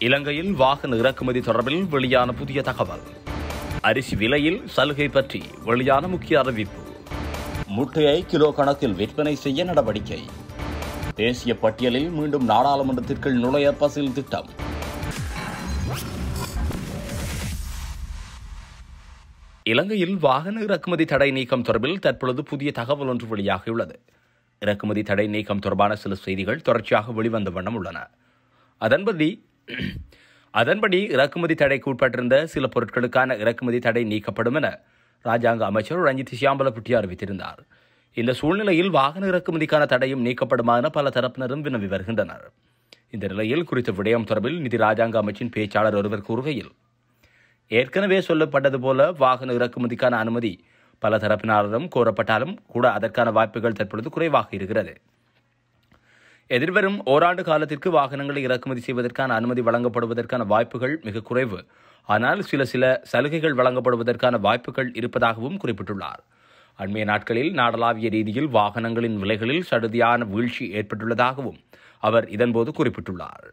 இலங்கையில் வாகன இறக்குமதி தொடர்பில் வெளியான புதிய தகவல் அரிசி விலையில் சலுகை பற்றி வெளியான முக்கிய அறிவிப்பு முட்டையை கிலோ கணக்கில் விற்பனை செய்ய நடவடிக்கை தேசிய பட்டியலில் மீண்டும் நாடாளுமன்றத்திற்குள் நுழைய பசில் திட்டம் இலங்கையில் வாகன இறக்குமதி தடை நீக்கம் தொடர்பில் தற்பொழுது புதிய தகவல் ஒன்று வெளியாகியுள்ளது இறக்குமதி தடை நீக்கம் தொடர்பான சில செய்திகள் தொடர்ச்சியாக வெளிவந்த வண்ணம் உள்ளன அதன்படி அதன்படி இறக்குமதி தடைக்கு உட்பட்டிருந்த சில பொருட்களுக்கான இறக்குமதி தடை நீக்கப்படும் என ராஜாங்க அமைச்சர் ரஞ்சித் சியாம்பலப்புட்டி அறிவித்திருந்தார் இந்த சூழ்நிலையில் வாகன இறக்குமதிக்கான தடையும் நீக்கப்படுமா என பல தரப்பினரும் வினவி வருகின்றனர் இந்த நிலையில் குறித்த விடயம் தொடர்பில் நிதி ராஜாங்க அமைச்சின் பேச்சாளர் ஒருவர் கூறுகையில் ஏற்கனவே சொல்லப்பட்டது போல வாகன இறக்குமதிக்கான அனுமதி பல தரப்பினரிடம் கோரப்பட்டாலும் கூட அதற்கான வாய்ப்புகள் தற்பொழுது குறைவாக இருக்கிறது எதிர்வரும் ஓராண்டு காலத்திற்கு வாகனங்களை இறக்குமதி செய்வதற்கான அனுமதி வழங்கப்படுவதற்கான வாய்ப்புகள் மிக குறைவு ஆனால் சில சில சலுகைகள் வழங்கப்படுவதற்கான வாய்ப்புகள் இருப்பதாகவும் குறிப்பிட்டுள்ளார் அண்மைய நாட்களில் நாடளாவிய ரீதியில் வாகனங்களின் விலைகளில் சடுதியான வீழ்ச்சி ஏற்பட்டுள்ளதாகவும் அவர் இதன்போது குறிப்பிட்டுள்ளார்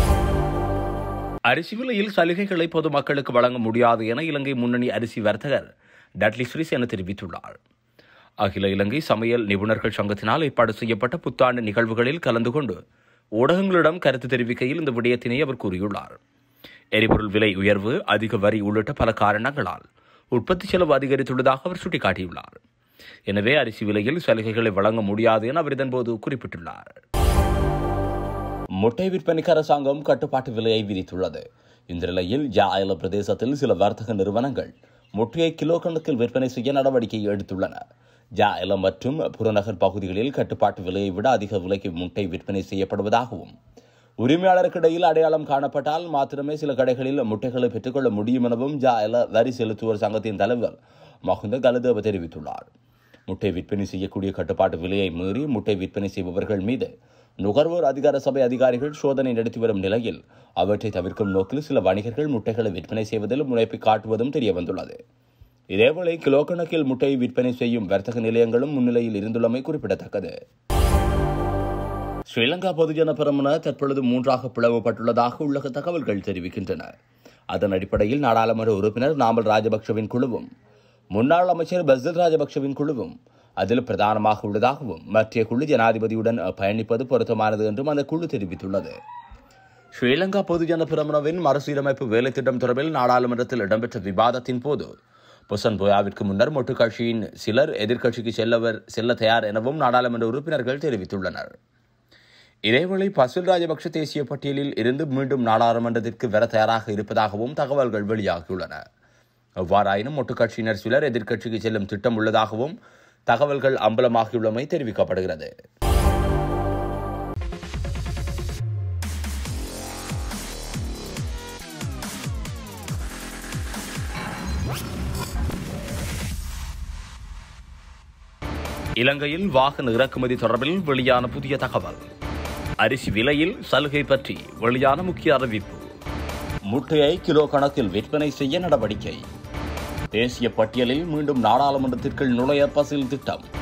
அரிசி விலையில் சலுகைகளை பொதுமக்களுக்கு வழங்க முடியாது என இலங்கை முன்னணி அரிசி வர்த்தகர் டட்லி ஸ்ரீஸ் என தெரிவித்துள்ளார் அகில இலங்கை சமையல் நிபுணர்கள் சங்கத்தினால் ஏற்பாடு செய்யப்பட்ட புத்தாண்டு நிகழ்வுகளில் கலந்து கொண்டு ஊடகங்களிடம் கருத்து தெரிவிக்கையில் இந்த விடயத்தினை அவர் கூறியுள்ளார் எரிபொருள் விலை உயர்வு அதிக வரி உள்ளிட்ட பல காரணங்களால் உற்பத்தி செலவு அதிகரித்துள்ளதாக அவர் சுட்டிக்காட்டியுள்ளார் எனவே அரிசி விலையில் சலுகைகளை வழங்க முடியாது என அவர் இதன்போது குறிப்பிட்டுள்ளார் முட்டை விற்பனைக்கு அரசாங்கம் கட்டுப்பாட்டு விலையை விதித்துள்ளது இந்த நிலையில் ஜாயல பிரதேசத்தில் சில வர்த்தக நிறுவனங்கள் முட்டையை கிலோ கணக்கில் விற்பனை செய்ய நடவடிக்கை எடுத்துள்ளன ஜாயல மற்றும் புறநகர் பகுதிகளில் கட்டுப்பாட்டு விலையை விட அதிக விலைக்கு முட்டை விற்பனை செய்யப்படுவதாகவும் உரிமையாளருக்கிடையில் அடையாளம் காணப்பட்டால் மாத்திரமே சில கடைகளில் முட்டைகளை பெற்றுக்கொள்ள முடியும் எனவும் ஜாயல வரி செலுத்துவோர் சங்கத்தின் தலைவர் மகுந்த கலதேவ தெரிவித்துள்ளார் முட்டை விற்பனை செய்யக்கூடிய கட்டுப்பாட்டு விலையை மீறி முட்டை விற்பனை செய்பவர்கள் மீது நுகர்வோர் அதிகார சபை அதிகாரிகள் சோதனை நடத்தி வரும் நிலையில் அவற்றை தவிர்க்கும் நோக்கில் சில வணிகர்கள் முட்டைகளை விற்பனை செய்வதில் முனைப்பை காட்டுவதும் தெரியவந்துள்ளது இதேவேளை கிலோ கணக்கில் முட்டை விற்பனை செய்யும் வர்த்தக நிலையங்களும் முன்னிலையில் இருந்துள்ளமை குறிப்பிடத்தக்கது ஸ்ரீலங்கா பொதுஜன பெரமுன தற்பொழுது மூன்றாக பிளவுபட்டுள்ளதாக உள்ளக தகவல்கள் தெரிவிக்கின்றன அதன் அடிப்படையில் நாடாளுமன்ற உறுப்பினர் நாமல் ராஜபக்சவின் குழுவும் முன்னாள் அமைச்சர் பசில் ராஜபக்சவின் குழுவும் அதில் பிரதானமாக உள்ளதாகவும் மற்ற குழு ஜனாதிபதியுடன் பயணிப்பது பொருத்தமானது என்றும் அந்த குழு தெரிவித்துள்ளது ஸ்ரீலங்கா பொதுஜன பிரமணவின் மறுசீரமைப்பு வேலை திட்டம் தொடர்பில் நாடாளுமன்றத்தில் இடம்பெற்ற விவாதத்தின் போது புசன் போயாவிற்கு முன்னர் மொட்டு கட்சியின் சிலர் எதிர்க்கட்சிக்கு செல்லவர் செல்ல தயார் எனவும் நாடாளுமன்ற உறுப்பினர்கள் தெரிவித்துள்ளனர் இதேவேளை பசுல் ராஜபக்ஷ தேசிய பட்டியலில் இருந்து மீண்டும் நாடாளுமன்றத்திற்கு வர தயாராக இருப்பதாகவும் தகவல்கள் வெளியாகியுள்ளன எவ்வாறாயினும் மொட்டு கட்சியினர் சிலர் எதிர்க்கட்சிக்கு செல்லும் திட்டம் உள்ளதாகவும் தகவல்கள் அம்பலமாகியுள்ளமை தெரிவிக்கப்படுகிறது இலங்கையில் வாகன இறக்குமதி தொடர்பில் வெளியான புதிய தகவல் அரிசி விலையில் சலுகை பற்றி வெளியான முக்கிய அறிவிப்பு முட்டையை கிலோ கணக்கில் விற்பனை செய்ய நடவடிக்கை தேசிய பட்டியலில் மீண்டும் நாடாளுமன்றத்திற்குள் நுழைய பசில் திட்டம்